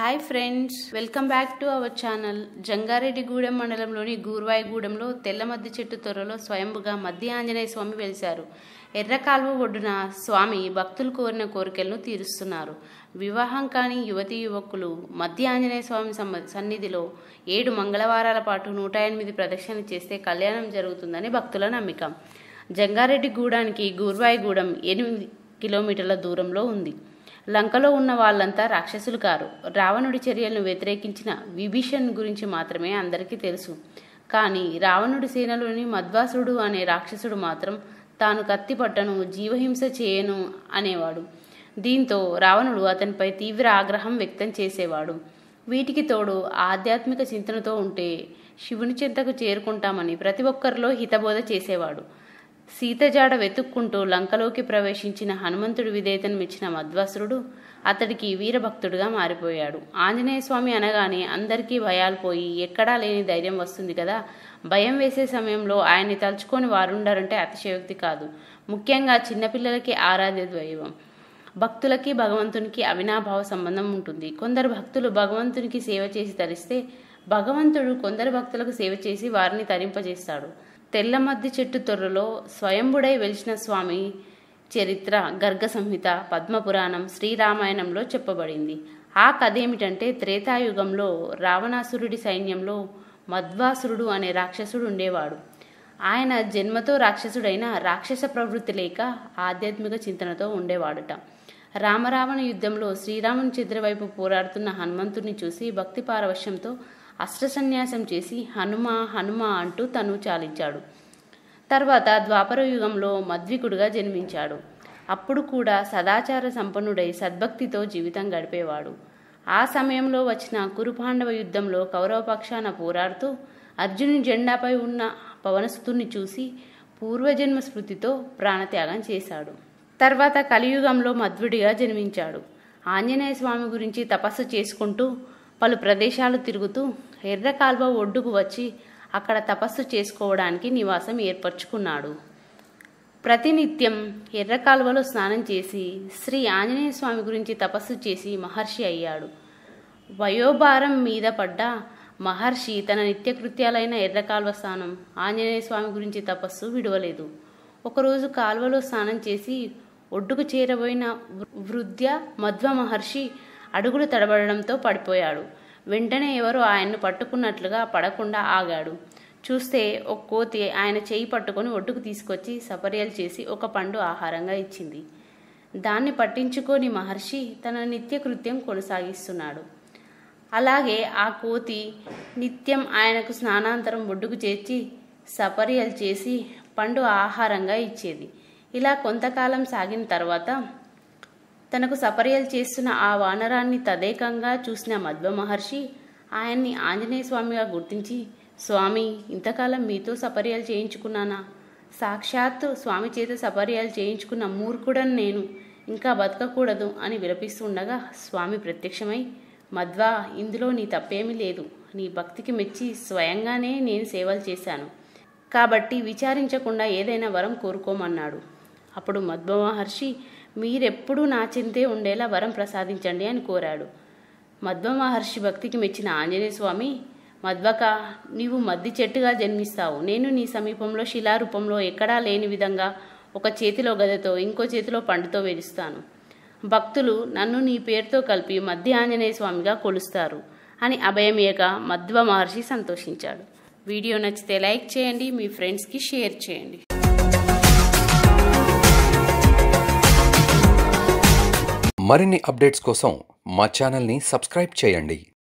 hi friends welcome back to our channel Jangareddygudem మండలంలోని గూర్వాయిగూడెంలో తెల్లమద్ది చెట్టు త్వరలో స్వయంభుగా మధ్య ఆంజనేయ స్వామి వెలిశారు ఎర్ర కాలువ ఒడ్డున స్వామి భక్తులు కోరిన కోరికలను తీరుస్తున్నారు వివాహం కాని యువతీ యువకులు మధ్య ఆంజనేయ స్వామి సమ్మ- సన్నిధిలో ఏడు మంగళవారాల పాటు నూట ఎనిమిది ప్రదక్షిణలు చేస్తే కళ్యాణం జరుగుతుందని భక్తుల నమ్మిక జంగారెడ్డిగూడానికి గూర్వాయిగూడెం ఎనిమిది కిలోమీటర్ల దూరంలో ఉంది లంకలో ఉన్న వాళ్ళంతా రాక్షసులు కారు రావణుడి చర్యలను వ్యతిరేకించిన విభీషణ్ గురించి మాత్రమే అందరికీ తెలుసు కానీ రావణుడి సేనలోని మధ్వాసుడు అనే రాక్షసుడు మాత్రం తాను కత్తి పట్టను జీవహింస చేయను అనేవాడు దీంతో రావణుడు అతనిపై తీవ్ర ఆగ్రహం వ్యక్తం చేసేవాడు వీటికి తోడు ఆధ్యాత్మిక చింతనతో ఉంటే శివుని చింతకు చేరుకుంటామని ప్రతి ఒక్కరిలో హితబోధ చేసేవాడు సీతజాడ వెతుక్కుంటూ లంకలోకి ప్రవేశించిన హనుమంతుడి విధేయతను మెచ్చిన మధ్వాసురుడు అతడికి వీరభక్తుడిగా మారిపోయాడు ఆంజనేయ స్వామి అనగానే అందరికీ భయాలు పోయి ఎక్కడా లేని ధైర్యం వస్తుంది కదా భయం వేసే సమయంలో ఆయన్ని తలుచుకొని వారుండారంటే అతిశయోక్తి కాదు ముఖ్యంగా చిన్నపిల్లలకి ఆరాధ్య దైవం భక్తులకి భగవంతునికి అవినాభావ సంబంధం ఉంటుంది కొందరు భక్తులు భగవంతునికి సేవ చేసి తరిస్తే భగవంతుడు కొందరు భక్తులకు సేవ చేసి వారిని తరింపజేస్తాడు తెల్లమద్ది చెట్టు తొర్రలో స్వయంభుడై వెలిసిన స్వామి చరిత్ర గర్గ సంహిత పద్మపురాణం శ్రీరామాయణంలో చెప్పబడింది ఆ కథ ఏమిటంటే త్రేతాయుగంలో రావణాసురుడి సైన్యంలో మధ్వాసురుడు అనే రాక్షసుడు ఉండేవాడు ఆయన జన్మతో రాక్షసుడైన రాక్షస ప్రవృత్తి లేక ఆధ్యాత్మిక చింతనతో ఉండేవాడుట రామరావణ యుద్ధంలో శ్రీరాముని చెద్రవైపు పోరాడుతున్న హనుమంతుడిని చూసి భక్తి పారవశ్యంతో అస్త్రసన్యాసం చేసి హనుమ హనుమ అంటూ తను చాలించాడు తర్వాత ద్వాపర యుగంలో మద్వికుడుగా జన్మించాడు అప్పుడు కూడా సదాచార సంపన్నుడై సద్భక్తితో జీవితం గడిపేవాడు ఆ సమయంలో వచ్చిన కురుపాండవ యుద్ధంలో కౌరవ పక్షాన పోరాడుతూ అర్జునుని జెండాపై ఉన్న పవనసుతుని చూసి పూర్వజన్మ స్మృతితో ప్రాణత్యాగం చేశాడు తర్వాత కలియుగంలో మధ్వుడిగా జన్మించాడు ఆంజనేయ స్వామి గురించి తపస్సు చేసుకుంటూ పలు ప్రదేశాలు తిరుగుతూ ఎర్ర కాల్వ ఒడ్డుకు వచ్చి అక్కడ తపస్సు చేసుకోవడానికి నివాసం ఏర్పరచుకున్నాడు ప్రతినిత్యం ఎర్ర కాలువలో స్నానం చేసి శ్రీ ఆంజనేయ స్వామి గురించి తపస్సు చేసి మహర్షి అయ్యాడు వయోభారం మీద పడ్డ మహర్షి తన నిత్యకృత్యాలైన ఎర్ర కాలువ స్నానం ఆంజనేయ స్వామి గురించి తపస్సు విడవలేదు ఒకరోజు కాలువలో స్నానం చేసి ఒడ్డుకు చేరబోయిన వృ- వృద్ధ్య మధ్వ మహర్షి అడుగులు తడబడడంతో పడిపోయాడు వెంటనే ఎవరో ఆయన్ను పట్టుకున్నట్లుగా పడకుండా ఆగాడు చూస్తే ఒక కోతి ఆయన చేయి పట్టుకొని ఒడ్డుకు తీసుకొచ్చి సపర్యలు చేసి ఒక పండు ఆహారంగా ఇచ్చింది దాన్ని పట్టించుకొని మహర్షి తన నిత్యకృత్యం కొనసాగిస్తున్నాడు అలాగే ఆ కోతి నిత్యం ఆయనకు స్నానాంతరం ఒడ్డుకు చేర్చి సపర్యలు చేసి పండు ఆహారంగా ఇచ్చేది ఇలా కొంతకాలం సాగిన తర్వాత తనకు సపర్యలు చేస్తున్న ఆ వానరాన్ని తదేకంగా చూసిన మధ్వ మహర్షి ఆయన్ని ఆంజనేయ స్వామిగా గుర్తించి స్వామి ఇంతకాలం మీతో సపర్యలు చేయించుకున్నానా సాక్షాత్తు స్వామి చేత సపర్యలు చేయించుకున్న మూర్ఖుడని నేను ఇంకా బతకకూడదు అని విలపిస్తుండగా స్వామి ప్రత్యక్షమై మధ్వా ఇందులో నీ తప్పేమీ లేదు నీ భక్తికి మెచ్చి స్వయంగానే నేను సేవలు చేశాను కాబట్టి విచారించకుండా ఏదైనా వరం కోరుకోమన్నాడు అప్పుడు మధ్వ మహర్షి మీరెప్పుడూ నా చింతే ఉండేలా వరం ప్రసాదించండి అని కోరాడు మధ్వ మహర్షి భక్తికి మెచ్చిన ఆంజనేయ స్వామి మధ్వక నీవు మద్ది చెట్టుగా జన్మిస్తావు నేను నీ సమీపంలో శిలారూపంలో ఎక్కడా లేని విధంగా ఒక చేతిలో గదతో ఇంకో చేతిలో పండుతో వెలుస్తాను భక్తులు నన్ను నీ పేరుతో కలిపి మధ్య ఆంజనేయ స్వామిగా కొలుస్తారు అని అభయమేక మధ్వ మహర్షి సంతోషించాడు వీడియో నచ్చితే లైక్ చేయండి మీ ఫ్రెండ్స్కి షేర్ చేయండి మరిన్ని అప్డేట్స్ కోసం మా ఛానల్ని సబ్స్క్రైబ్ చేయండి